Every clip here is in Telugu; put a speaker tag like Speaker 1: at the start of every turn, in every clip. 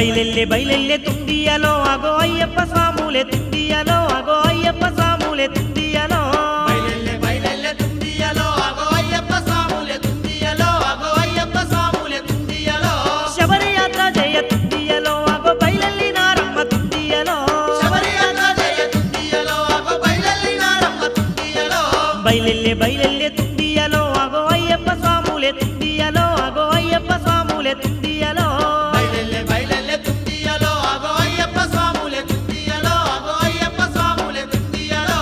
Speaker 1: బయలెల్లె బయలెల్లె తుండియలో అగో అయ్యప్ప స్వాములే తుండియలో అగో అయ్యప్ప స్వాములే తుండియలో
Speaker 2: బయలెల్లె బయలెల్లె తుండియలో అగో అయ్యప్ప స్వాములే తుండియలో అగో అయ్యప్ప స్వాములే తుండియలో
Speaker 1: శబరి యాత్ర జయ తుండియలో అగో బయలెల్లి నారమ్మ తుండియలో
Speaker 2: శబరియాత్ర జయ తుండియలో అగో బయలెల్లినారమ్మ తుండియలో
Speaker 1: బయలెల్లె బయలెల్లె తుండియలో అగో అయ్యప్ప స్వాములే తుండియలో అగో అయ్యప్ప స్వాములే తుండియలో
Speaker 2: బయలెల్లె బయలెల్లె తుండియలో అగో అయ్యప్ప స్వాములే తుండియలో అగో అయ్యప్ప స్వాములే తుండియలో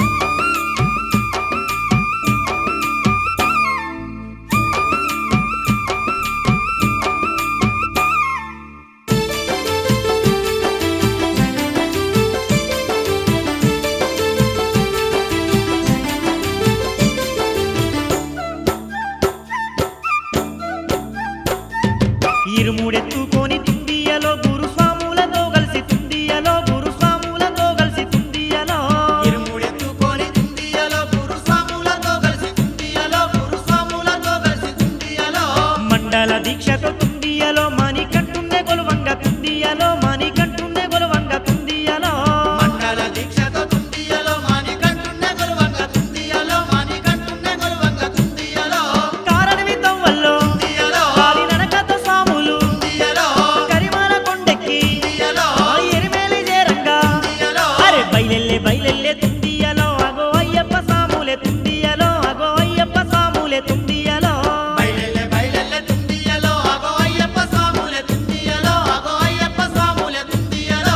Speaker 1: ఇరుముడెత్తుకొని తుండియలో గురుస్వాములతో కలిసి తుండియలో గురుస్వాములతో కలిసి తుండియలో
Speaker 2: ఇరుముడెత్తుకొని తుండియలో గురుస్వాములతో కలిసి తుండియలో గురుస్వాములతో కలిసి తుండియలో
Speaker 1: మండల దీక్షతో తుండియలో మణికంటుండే గొలువంగ తుండియలో మణికంటుండే గొలువంగ తుండియలో
Speaker 2: మండల దీక్షతో తుండియలో మానికంటున్న గొలువంగ తుండియలో మానికంటున్న గొలువంగ తుండియలో
Speaker 1: కారణవి తవ్వల్లో
Speaker 2: తుండియలో
Speaker 1: కాలి నడకతో స్వాములు
Speaker 2: తుండియలో
Speaker 1: కరిమాల కొండెక్కి
Speaker 2: తుండియలో
Speaker 1: ఆ ఎరిమేలి చేరంగా
Speaker 2: తుండియలో
Speaker 1: అరే బయలెల్లే బయలెల్లే తుండియలో అగో అయ్యప్ప సాములే తుండియలో అగో అయ్యప్ప సాములే తుండియలో
Speaker 2: బయలెల్లె బయలెల్లె తుండియలో అగో అయ్యప్ప స్వాములే తుండియలో అగో అయ్యప్ప స్వాములే తుండియలో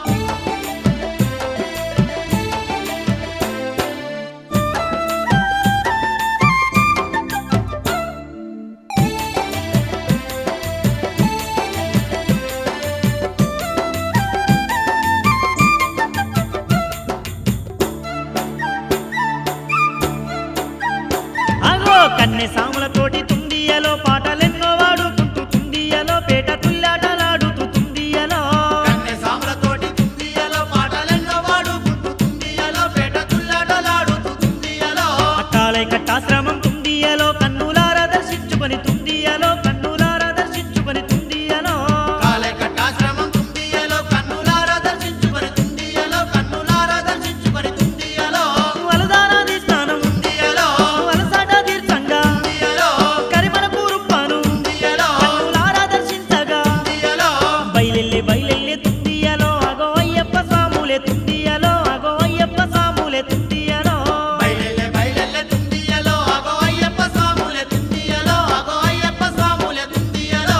Speaker 1: అగో కన్నె సాములతోటి తుండియలో పాటలెన్నో వాడుకుంటూ తుండియలో పేట తుల్లాటలాడుతూ తుండియలో
Speaker 2: కన్నె సాములతోటి తుండియలో పాటలెన్నో వాడుకుంటూ తుండియలో పేట తుల్లాటలాడుతూ తుండియలో
Speaker 1: అట్టాలై కట్టాశ్రమం తుండియలో కన్నులార దర్శించుకొని తుండియలో కన్నులార దర్శించుకొని తుండియలో
Speaker 2: కాలే కట్టాశ్రమం తుండియలో కన్నులారా దర్శించుకొని తుండియలో కన్నులారా దర్శించుకొని తుండియలో
Speaker 1: వలదానాది స్నానం
Speaker 2: తుండియలో
Speaker 1: వలసాట తీర్థంగా
Speaker 2: తుండియలో
Speaker 1: కరిమల పూరుప్పాను
Speaker 2: తుండియలో
Speaker 1: కన్నులార దర్శించగా
Speaker 2: తుండియలో
Speaker 1: బయలెల్లి బయలెల్లి తుండియలో అగో అయ్యప్ప సాములే తుండియలో అగో అయ్యప్ప సాములే తుండియలో
Speaker 2: బయలెల్లె బయలెల్లె తుండియలో అగో అయ్యప్ప స్వాములే తుండియలో అగో అయ్యప్ప స్వాములే తుండియలో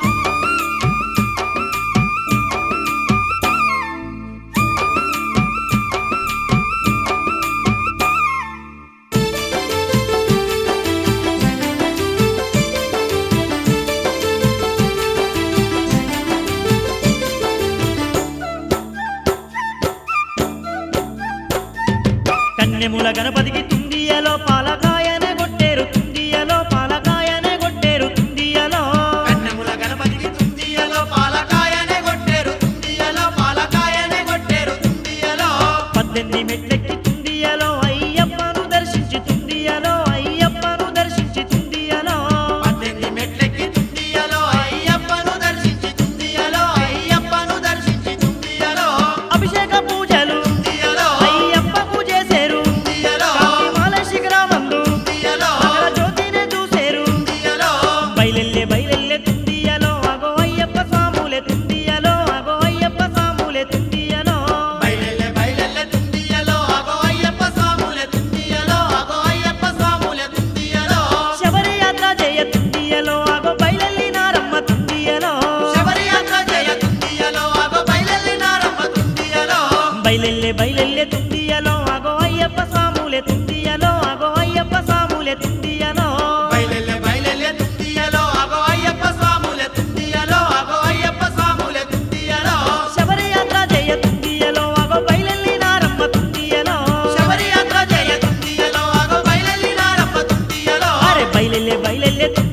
Speaker 1: కన్నెముల గణపతికి తుండియలో పాలకాయనే కొట్టేరు తుండియలో పాలకాయనే కొట్టేరు తుండియలో
Speaker 2: కన్నెముల గణపతికి తుండియలో పాలకాయనే కొట్టేరు తుండియలో పాలకాయనే కొట్టేరు తుండియలో
Speaker 1: పద్దెనిమిది మెట్లెక్కి తుండియలో అయ్యప్పను దర్శించి తుండియలో అయ్యప్పను దర్శించి తుండియలో
Speaker 2: పద్దెనిమిది మెట్లెక్కి తుండియలో అయ్యప్పను దర్శించి తుండియలో అయ్యప్పను దర్శించి తుండియలో
Speaker 1: అభిషేక పూజలు
Speaker 2: తుండియలో
Speaker 1: అయ్యప్పకు చేసేరు
Speaker 2: తుండియలో
Speaker 1: కాంతిమాల శిఖరమందు
Speaker 2: తుండియలో
Speaker 1: మకర జ్యోతినే చూసేరు
Speaker 2: తుండియలో
Speaker 1: బయలెల్లె బయలెల్లె తుండియలో అగో అయ్యప్ప స్వాములే తుండియలో అగో అయ్యప్ప స్వాములే తుండియలో
Speaker 2: బయలెల్లె బయలెల్లె తుండియలో అగో అయ్యప్ప స్వాములే తుండియలో అగో అయ్యప్ప స్వాములే తుండియలో
Speaker 1: శబరి యాత్ర జయ తుండియలో అగో బయలెల్లి నారమ్మ తుండియలో
Speaker 2: శబరియాత్ర జయ తుండియలో అగో బయలెల్లినారమ్మ తుండియలో
Speaker 1: బయలెల్లె బయలెల్లె తుండియలో అగో అయ్యప్ప స్వాములే తుండియలో అగో అయ్యప్ప స్వాములే తుండియలో
Speaker 2: బయలెల్లె బయలెల్లె తుండియలో అగో అయ్యప్ప స్వాములే తుండియలో అగో అయ్యప్ప స్వాములే తుండియలో
Speaker 1: శబరి యాత్ర జయ తుండియలో అగో బయలెల్లి నారమ్మ తుండియలో
Speaker 2: శబరియాత్ర జయ తుండియలో అగో బయలెల్లినారమ్మ తుండియలో
Speaker 1: అరే బయలెల్లె బయలెల్లె